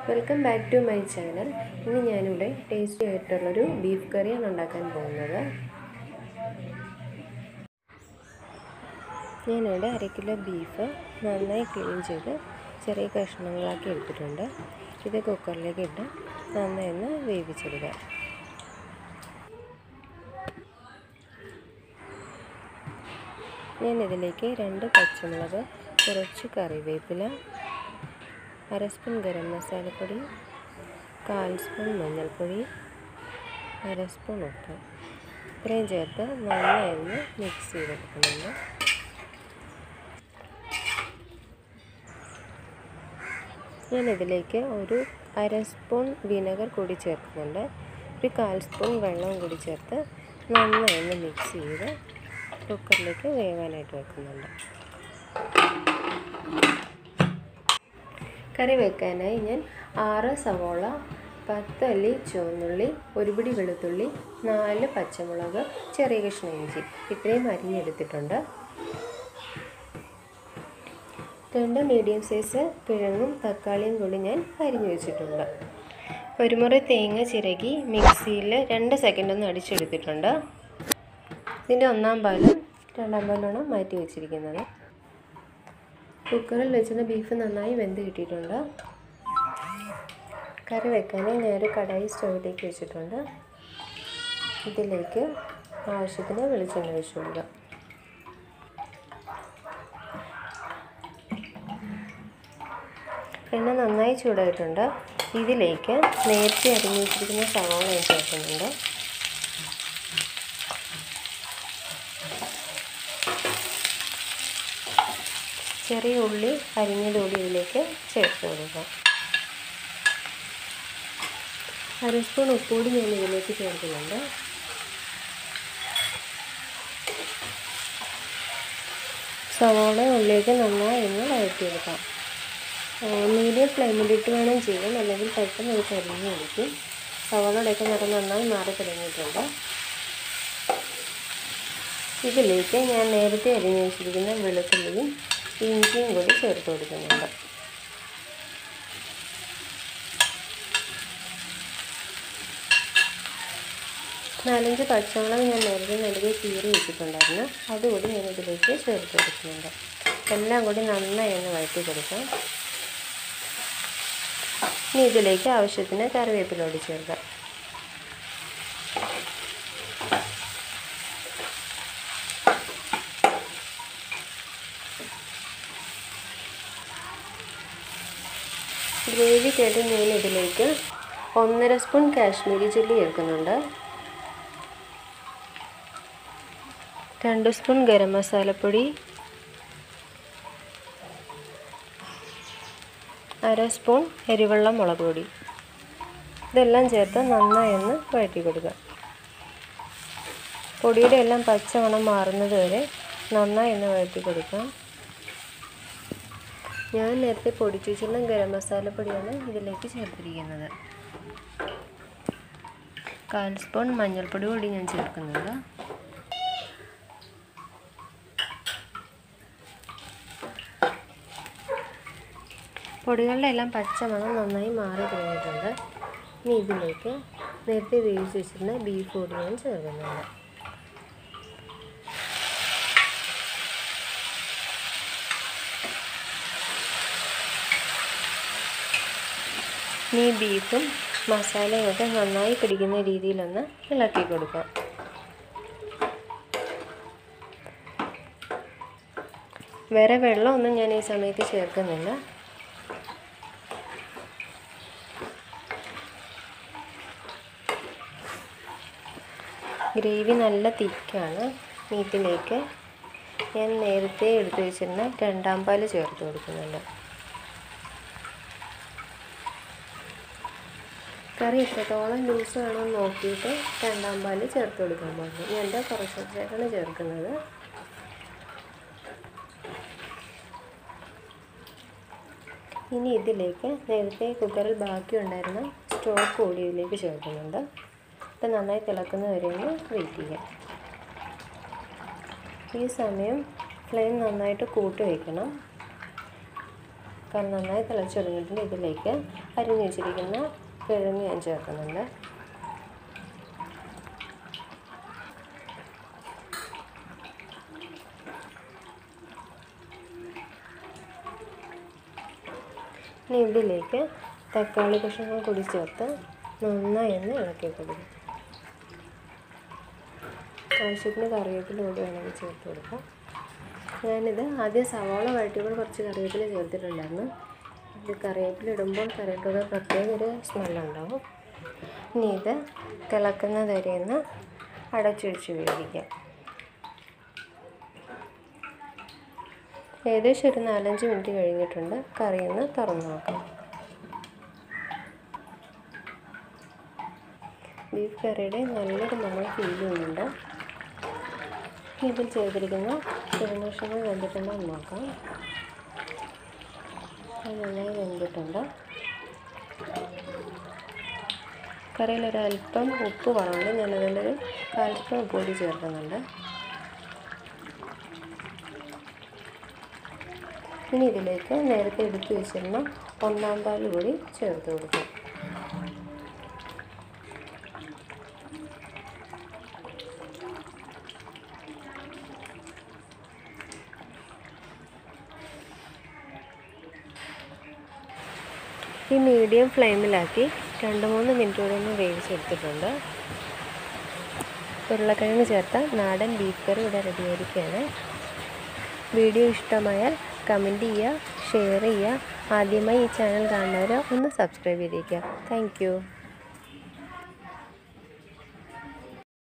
welcome back to my channel ഇന്ന് ഞാനിവിടെ tasty ആയിട്ടുള്ളൊരു ബീഫ് കറിയാണ് ഉണ്ടാക്കാൻ പോകുന്നത് ഞാനിവിടെ അര കിലോ ബീഫ് നന്നായി ക്ലീൻ ചെയ്ത് ചെറിയ കഷ്ണങ്ങളാക്കി എടുത്തിട്ടുണ്ട് ഇത് കുക്കറിലേക്ക് ഇട്ട് നന്നായി ഒന്ന് വേവിച്ചെടുക്കുക ഞാനിതിലേക്ക് രണ്ട് പച്ചമുളക് കുറച്ച് കറിവേപ്പില അര സ്പൂൺ ഗരം മസാലപ്പൊടി കാൽ സ്പൂൺ മഞ്ഞൾപ്പൊടി അര സ്പൂൺ ഉപ്പ് ഇത്രയും ചേർത്ത് നന്നായി ഒന്ന് മിക്സ് ചെയ്തെടുക്കുന്നുണ്ട് ഞാനിതിലേക്ക് ഒരു അര സ്പൂൺ വിനെഗർ കൂടി ചേർക്കുന്നുണ്ട് ഒരു കാൽ സ്പൂൺ വെള്ളവും കൂടി ചേർത്ത് നന്നായി ഒന്ന് മിക്സ് ചെയ്ത് കുക്കറിലേക്ക് വേവാനായിട്ട് വെക്കുന്നുണ്ട് കറി വെക്കാനായി ഞാൻ ആറ് സവോള പത്ത് അല്ലി ചുവന്നുള്ളി ഒരു പിടി വെളുത്തുള്ളി നാല് പച്ചമുളക് ചെറിയ കഷ്ണം ഇഞ്ചി ഇത്രയും അരിഞ്ഞെടുത്തിട്ടുണ്ട് രണ്ട് മീഡിയം സൈസ് കിഴങ്ങും തക്കാളിയും കൂടി ഞാൻ അരിഞ്ഞു വെച്ചിട്ടുണ്ട് ഒരു മുറി തേങ്ങ ചിരകി മിക്സിയിൽ രണ്ട് സെക്കൻഡ് ഒന്ന് അടിച്ചെടുത്തിട്ടുണ്ട് ഇതിൻ്റെ ഒന്നാം പാലും രണ്ടാം പാലുമാണ് മാറ്റി വെച്ചിരിക്കുന്നത് കുക്കറിൽ വെച്ചിട്ട് ബീഫ് നന്നായി വെന്ത് കിട്ടിയിട്ടുണ്ട് കറി വെക്കാൻ ഞാനൊരു കടായി സ്റ്റൗവിലേക്ക് വെച്ചിട്ടുണ്ട് ഇതിലേക്ക് ആവശ്യത്തിന് വെളിച്ചെണ്ണ ഒഴിച്ചു കൊടുക്കുക എണ്ണ നന്നായി ചൂടായിട്ടുണ്ട് ഇതിലേക്ക് നേരത്തെ അരിഞ്ഞു വെച്ചിരിക്കുന്ന സവാള ഞാൻ ചേർക്കുന്നുണ്ട് ചെറിയ ഉള്ളി അരിഞ്ഞതുകൂടി ഇതിലേക്ക് ചേർത്ത് കൊടുക്കാം അര സ്പൂൺ ഉപ്പുകൂടി ഞാൻ ഇതിലേക്ക് ചേർക്കുന്നുണ്ട് സവോള ഉള്ളിലേക്ക് നന്നായി ഒന്ന് വഴറ്റിയെടുക്കാം മീഡിയം ഫ്ലെയിമിലിട്ട് വേണം ചെയ്യാൻ അല്ലെങ്കിൽ പെട്ടെന്ന് ഒരു കരിഞ്ഞ് കൊടുക്കും സവോളയുടെയൊക്കെ നിറം നന്നായി മാറി തുടങ്ങിയിട്ടുണ്ട് ഇതിലേക്ക് ഞാൻ നേരത്തെ അരിഞ്ഞു വെച്ചിരിക്കുന്ന വെളുത്തുള്ളിയും ഇഞ്ചിയും കൂടി ചേർത്ത് കൊടുക്കുന്നുണ്ട് നാലഞ്ച് പച്ചമുളക് ഞാൻ നേരത്തെ നെടുകെ കീറി വെച്ചിട്ടുണ്ടായിരുന്നു അതുകൂടി ഞാൻ ഇതിലേക്ക് ചേർത്ത് കൊടുക്കുന്നുണ്ട് എല്ലാം കൂടി നന്നായി ഒന്ന് വഴറ്റി കൊടുക്കാം ഇനി ഇതിലേക്ക് ആവശ്യത്തിന് കറിവേപ്പിലോട് ചേർക്കാം ഗ്രേവിക്കായിട്ട് ഞാൻ ഇതിലേക്ക് ഒന്നര സ്പൂൺ കാശ്മീരി ചില്ലി ചേർക്കുന്നുണ്ട് രണ്ട് സ്പൂൺ ഗരം മസാലപ്പൊടി അര സ്പൂൺ എരിവെള്ള മുളക് പൊടി ഇതെല്ലാം ചേർത്ത് നന്നായി ഒന്ന് വഴറ്റി കൊടുക്കുക പൊടിയുടെ എല്ലാം പച്ച മണം മാറുന്നത് വരെ നന്നായി ഒന്ന് വഴറ്റി കൊടുക്കാം ഞാൻ നേരത്തെ പൊടിച്ചു വെച്ചിരുന്ന ഗരം മസാലപ്പൊടിയാണ് ഇതിലേക്ക് ചേർത്തിരിക്കുന്നത് കാൽ സ്പൂൺ മഞ്ഞൾപ്പൊടി കൂടി ഞാൻ ചേർക്കുന്നുണ്ട് പൊടികളുടെ എല്ലാം പച്ചമണം നന്നായി മാറി തുടങ്ങിയിട്ടുണ്ട് ഇനി ഇതിലേക്ക് നേരത്തെ വേവിച്ച് വെച്ചിരുന്ന ബീഫ് കൂടി ഞാൻ ചേർക്കുന്നുണ്ട് ഈ ബീഫും മസാലയും ഒക്കെ നന്നായി പിടിക്കുന്ന രീതിയിലൊന്ന് ഇളക്കി കൊടുക്കാം വേറെ വെള്ളമൊന്നും ഞാൻ ഈ സമയത്ത് ചേർക്കുന്നില്ല ഗ്രേവി നല്ല തിക്കാണ് മീറ്റിലേക്ക് ഞാൻ നേരത്തെ എടുത്തു വെച്ചിരുന്ന രണ്ടാം പാല് ചേർത്ത് കൊടുക്കുന്നുണ്ട് കറി എത്രത്തോളം ലൂസ് വേണമെന്ന് നോക്കിയിട്ട് രണ്ടാം പാല് ചേർത്ത് കൊടുക്കാൻ പാടില്ല ഞാൻ എൻ്റെ കുറച്ചൊക്കെയാണ് ചേർക്കുന്നത് ഇനി ഇതിലേക്ക് നേരത്തെ കുക്കറിൽ ബാക്കി ഉണ്ടായിരുന്ന സ്റ്റോക്ക് കൂടി ഇതിലേക്ക് ചേർക്കുന്നുണ്ട് ഇത് നന്നായി തിളക്കുന്ന വരെ ഒന്ന് വെയിറ്റ് ചെയ്യാം ഈ സമയം ഫ്ലെയിം നന്നായിട്ട് കൂട്ടി വയ്ക്കണം കറി നന്നായി തിളച്ച് തുടങ്ങിയിട്ടുണ്ട് ഇതിലേക്ക് അരിഞ്ഞു വെച്ചിരിക്കുന്ന കിഴങ്ങ് ഞാൻ ചേർക്കുന്നുണ്ട് ഇനി ഇതിലേക്ക് തക്കാളി കഷ്ണങ്ങൾ കൂടി ചേർത്ത് നന്നായി ഒന്ന് ഇളക്കി കൊടുക്കും ആവശ്യത്തിന് കറിവേപ്പില കൂടി വേണമെങ്കിൽ ചേർത്ത് കൊടുക്കാം ഞാനിത് ആദ്യം സവാള വഴറ്റിയപ്പോൾ കുറച്ച് കറിവേപ്പില ചേർത്തിട്ടുണ്ടായിരുന്നു ഇത് കറിവേപ്പില ഇടുമ്പോൾ കറിവേപ്പില പ്രത്യേക ഒരു സ്മെല്ലുണ്ടാവും ഇനി ഇത് തിളക്കുന്നത് വരെ ഒന്ന് അടച്ചൊഴിച്ച് വേവിക്കാം ഏകദേശം ഒരു നാലഞ്ച് മിനിറ്റ് കഴിഞ്ഞിട്ടുണ്ട് കറി ഒന്ന് തുറന്ന് നോക്കാം ബീഫ് കറിയുടെ നല്ലൊരു മണം ഫീൽ ചെയ്യുന്നുണ്ട് ഇതിൽ ചെയ്തിരിക്കുന്ന കിഴങ്ങുഷങ്ങൾ വെന്തിട്ടുണ്ടോ എന്ന് നോക്കാം അത് നന്നായി വെന്തിട്ടുണ്ട് കറിയിൽ ഒരല്പം ഉപ്പ് കുറവുണ്ട് ഞാനതിലൊരു കാൽ സ്പൂൺ ഉപ്പ് കൂടി ചേർക്കുന്നുണ്ട് ഇനി ഇതിലേക്ക് നേരത്തെ എടുത്തു വെച്ചിരുന്ന ഒന്നാം പാൽ കൂടി ചേർത്ത് കൊടുക്കാം ഈ മീഡിയം ഫ്ലെയിമിലാക്കി രണ്ട് മൂന്ന് മിനിറ്റ് കൂടെ ഒന്ന് വേവിച്ചെടുത്തിട്ടുണ്ട് ഉരുളക്കിഴങ്ങ് ചേർത്ത നാടൻ ബീഫ് കറി ഇവിടെ റെഡിയായിരിക്കുകയാണ് വീഡിയോ ഇഷ്ടമായാൽ കമൻറ്റ് ചെയ്യുക ഷെയർ ചെയ്യുക ആദ്യമായി ഈ ചാനൽ കാണുന്നവർ ഒന്ന് സബ്സ്ക്രൈബ് ചെയ്തേക്കുക താങ്ക്